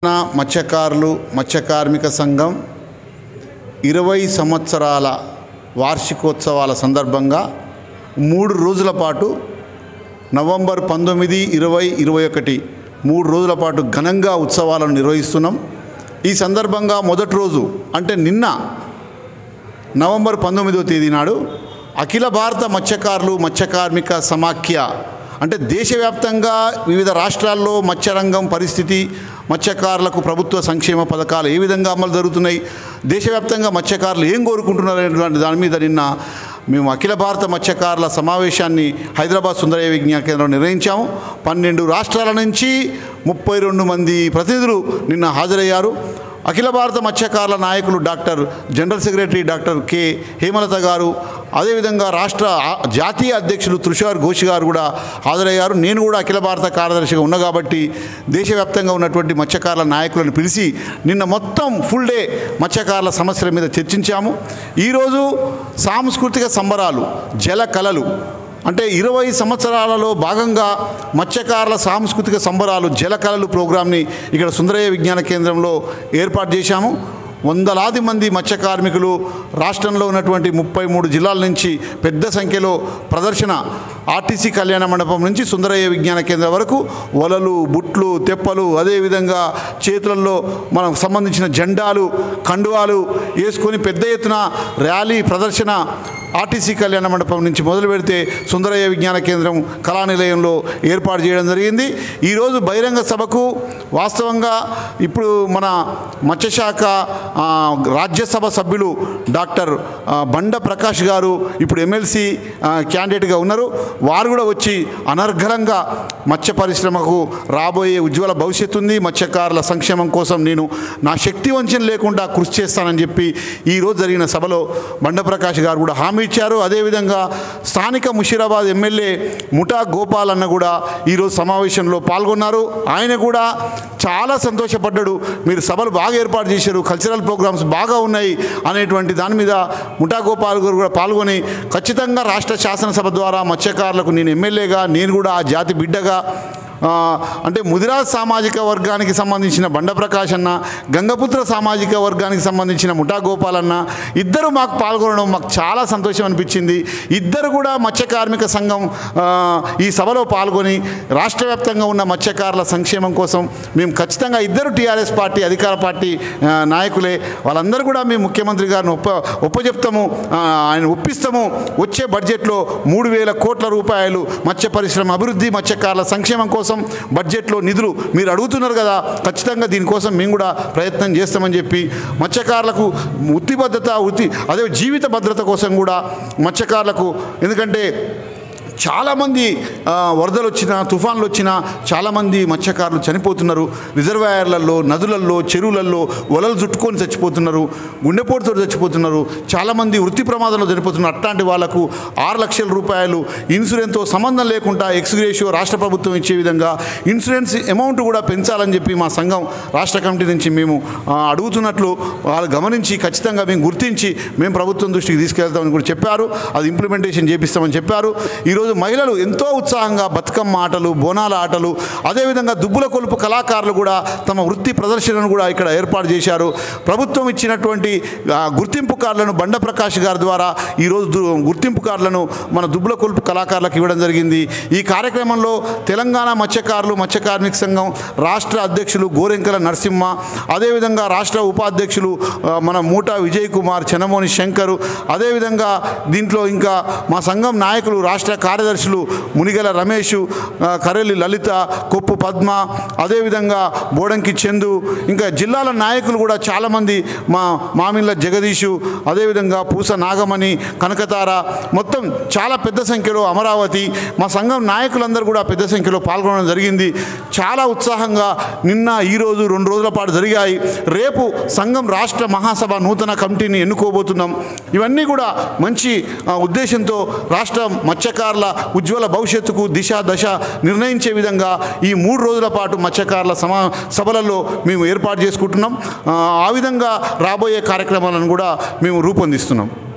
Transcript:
తెలంగాణ మత్స్యకారులు మత్స్య కార్మిక సంఘం ఇరవై సంవత్సరాల వార్షికోత్సవాల సందర్భంగా మూడు రోజుల పాటు నవంబర్ పంతొమ్మిది ఇరవై ఇరవై ఒకటి మూడు రోజుల పాటు ఘనంగా ఉత్సవాలను నిర్వహిస్తున్నాం ఈ సందర్భంగా మొదటి రోజు అంటే నిన్న నవంబర్ పంతొమ్మిదవ తేదీ నాడు అఖిల భారత మత్స్యకారులు మత్స్యకార్మిక సమాఖ్య అంటే దేశవ్యాప్తంగా వివిధ రాష్ట్రాల్లో మత్స్యరంగం పరిస్థితి మత్స్యకారులకు ప్రభుత్వ సంక్షేమ పథకాలు ఏ విధంగా అమలు జరుగుతున్నాయి దేశవ్యాప్తంగా మత్స్యకారులు ఏం కోరుకుంటున్నారు అనేటువంటి దాని మీద నిన్న మేము అఖిల భారత మత్స్యకారుల సమావేశాన్ని హైదరాబాద్ సుందరయ్య విజ్ఞాన కేంద్రంలో నిర్వహించాము పన్నెండు రాష్ట్రాల నుంచి ముప్పై రెండు మంది ప్రతినిధులు నిన్న హాజరయ్యారు అఖిల భారత మత్స్యకారుల నాయకులు doctor general secretary doctor K Hemalatha గారు అదేవిధంగా రాష్ట్ర ఆ- జాతీయ అధ్యక్షులు తుషార్ ఘోష్ గారు కూడా హాజరయ్యారు నేను కూడా అఖిల భారత కార్యదర్శిగా ఉన్నా కాబట్టి దేశవ్యాప్తంగా ఉన్నటువంటి మత్స్యకారుల నాయకులను పిలిచి నిన్న మొత్తం ఫుల్ డే మత్స్యకారుల సమస్యల మీద చర్చించాము ఈరోజు సాంస్కృతిక సంబరాలు జల కళలు అంటే ఇరవై సంవత్సరాలలో భాగంగా మత్స్యకారుల సాంస్కృతిక సంబరాలు జలకళలు ప్రోగ్రాంని ఇక్కడ సుందరయ్య విజ్ఞాన కేంద్రంలో ఏర్పాటు చేశాము వందలాది మంది మత్స్య కార్మికులు రాష్ట్రంలో ఉన్నటువంటి ముప్పై మూడు జిల్లాల నుంచి పెద్ద సంఖ్యలో ప్రదర్శన ఆర్టీసీ కళ్యాణ మండపం నుంచి సుందరయ్య విజ్ఞాన కేంద్రం వరకు వలలు బుట్లు తెప్పలు అదేవిధంగా చేతులలో మనకు సంబంధించిన జెండాలు కండువాలు వేసుకొని పెద్ద ఎత్తున ర్యాలీ ప్రదర్శన ఆర్టీసీ కళ్యాణ మండపం నుంచి మొదలు పెడితే సుందరయ్య విజ్ఞాన కేంద్రం కళానిలయంలో ఏర్పాటు చేయడం జరిగింది ఈరోజు బహిరంగ సభకు వాస్తవంగా ఇప్పుడు మన మత్స్యశాఖ ఆ, రాజ్యసభ సభ్యులు డాక్టర్ ఆ, బండ ప్రకాష్ గారు ఇప్పుడు ఎమ్మెల్సీ క్యాండిడేట్గా ఉన్నారు వారు కూడా వచ్చి అనర్ఘలంగా మత్స్య పరిశ్రమకు రాబోయే ఉజ్వల భవిష్యత్తు ఉంది మత్స్యకారుల సంక్షేమం కోసం నేను నా శక్తి వంచన లేకుండా కృషి చేస్తానని చెప్పి ఈరోజు జరిగిన సభలో బండ ప్రకాష్ గారు కూడా హామీ ఇచ్చారు అదేవిధంగా స్థానిక ముషీరాబాద్ ఎమ్మెల్యే ముఠా గోపాల్ అన్న కూడా ఈరోజు సమావేశంలో పాల్గొన్నారు ఆయన కూడా చాలా సంతోషపడ్డాడు మీరు సభలు బాగా ఏర్పాటు చేశారు కల్చరల్ ప్రోగ్రామ్స్ బాగా ఉన్నాయి అనేటువంటి దాని మీద ముఠా గోపాల్ గారు కూడా పాల్గొని ఖచ్చితంగా రాష్ట్ర శాసనసభ ద్వారా మత్స్యకారులకు నేను ఎమ్మెల్యేగా నేను కూడా ఆ జాతి బిడ్డగా ఆ, అంటే ముదిరాజ్ సామాజిక వర్గానికి సంబంధించిన బండ ప్రకాష్ అన్న గంగపుత్ర సామాజిక వర్గానికి సంబంధించిన ముఠా గోపాల్ అన్న ఇద్దరు మాకు పాల్గొనడం మాకు చాలా సంతోషం అనిపించింది ఇద్దరు కూడా మత్స్య కార్మిక సంఘం ఆ, ఈ సభలో పాల్గొని రాష్ట్ర వ్యాప్తంగా ఉన్న మత్స్యకారుల సంక్షేమం కోసం మేము ఖచ్చితంగా ఇద్దరు టీఆర్ఎస్ పార్టీ అధికార పార్టీ ఆ, నాయకులే వాళ్ళందరూ కూడా మేము ముఖ్యమంత్రి గారిని ఒప్ప ఒప్పచెప్తాము ఆ, ఆయన ఒప్పిస్తాము వచ్చే బడ్జెట్లో మూడు వేల కోట్ల రూపాయలు మత్స్య పరిశ్రమ అభివృద్ధి మత్స్యకారుల సంక్షేమం కోసం బడ్జెట్లో నిధులు మీరు అడుగుతున్నారు కదా ఖచ్చితంగా దీనికోసం మేము కూడా ప్రయత్నం చేస్తామని చెప్పి మత్స్యకారులకు వృత్తి భద్రత వృత్తి అదే జీవిత భద్రత కోసం కూడా మత్స్యకారులకు ఎందుకంటే చాలామంది ఆ, వరదలు వచ్చినా తుఫాన్లు వచ్చినా చాలామంది మత్స్యకారులు చనిపోతున్నారు రిజర్వాయర్లలో నదులలో చెరువులలో వలలు చుట్టుకొని చచ్చిపోతున్నారు గుండెపోటుతో చచ్చిపోతున్నారు చాలామంది వృత్తి ప్రమాదంలో చనిపోతున్నారు అట్లాంటి వాళ్ళకు ఆరు లక్షల రూపాయలు ఇన్సూరెన్స్తో సంబంధం లేకుండా ఎక్స్గ్రేషియో రాష్ట్ర ప్రభుత్వం ఇచ్చే విధంగా ఇన్సూరెన్స్ అమౌంట్ కూడా పెంచాలని చెప్పి మా సంఘం రాష్ట్ర కమిటీ నుంచి మేము ఆ, అడుగుతున్నట్లు వాళ్ళు గమనించి ఖచ్చితంగా మేము గుర్తించి మేము ప్రభుత్వం దృష్టికి తీసుకెళ్తామని కూడా చెప్పారు అది ఇంప్లిమెంటేషన్ చేపిస్తామని చెప్పారు ఈరోజు మహిళలు ఎంతో ఉత్సాహంగా బతుకమ్మ ఆటలు బోనాల ఆటలు అదేవిధంగా దుబ్బుల కొలుపు కళాకారులు కూడా తమ వృత్తి ప్రదర్శనను కూడా ఇక్కడ ఏర్పాటు చేశారు ప్రభుత్వం ఇచ్చినటువంటి ఆ, గుర్తింపు కార్డులను బండ ప్రకాష్ గారి ద్వారా ఈరోజు దు- గుర్తింపు కార్డులను మన దుబ్బుల కొలుపు కళాకారులకు ఇవ్వడం జరిగింది ఈ కార్యక్రమంలో తెలంగాణ మత్స్యకారులు మత్స్య కార్మిక సంఘం రాష్ట్ర అధ్యక్షులు గోరెంకల నరసింహ అదేవిధంగా రాష్ట్ర ఉపాధ్యక్షులు ఆ, మన మూటా విజయ్ కుమార్ చెనమోని శంకరు అదేవిధంగా దీంట్లో ఇంకా మా సంఘం నాయకులు రాష్ట్ర కార్యదర్శులు మునిగల రమేష్ ఆ, కరెల్లి లలిత కొప్పు పద్మ అదేవిధంగా బోడంకి చందు ఇంకా జిల్లాల నాయకులు కూడా చాలామంది మా మామిళ్ళ జగదీషు అదేవిధంగా పూస నాగమణి కనకతార మొత్తం చాలా పెద్ద సంఖ్యలో అమరావతి మా సంఘం నాయకులందరూ కూడా పెద్ద సంఖ్యలో పాల్గొనడం జరిగింది చాలా ఉత్సాహంగా నిన్న ఈరోజు రెండు రోజుల పాటు జరిగాయి రేపు సంఘం రాష్ట్ర మహాసభ నూతన కమిటీని ఎన్నుకోబోతున్నాం ఇవన్నీ కూడా మంచి ఆ, ఉద్దేశంతో రాష్ట్ర మత్స్యకారుల ఉజ్వల భవిష్యత్తుకు దిశ దశ నిర్ణయించే విధంగా ఈ మూడు రోజుల పాటు మత్స్యకారుల సమా సభలలో మేము ఏర్పాటు చేసుకుంటున్నాం ఆ, ఆ విధంగా రాబోయే కార్యక్రమాలను కూడా మేము రూపొందిస్తున్నాం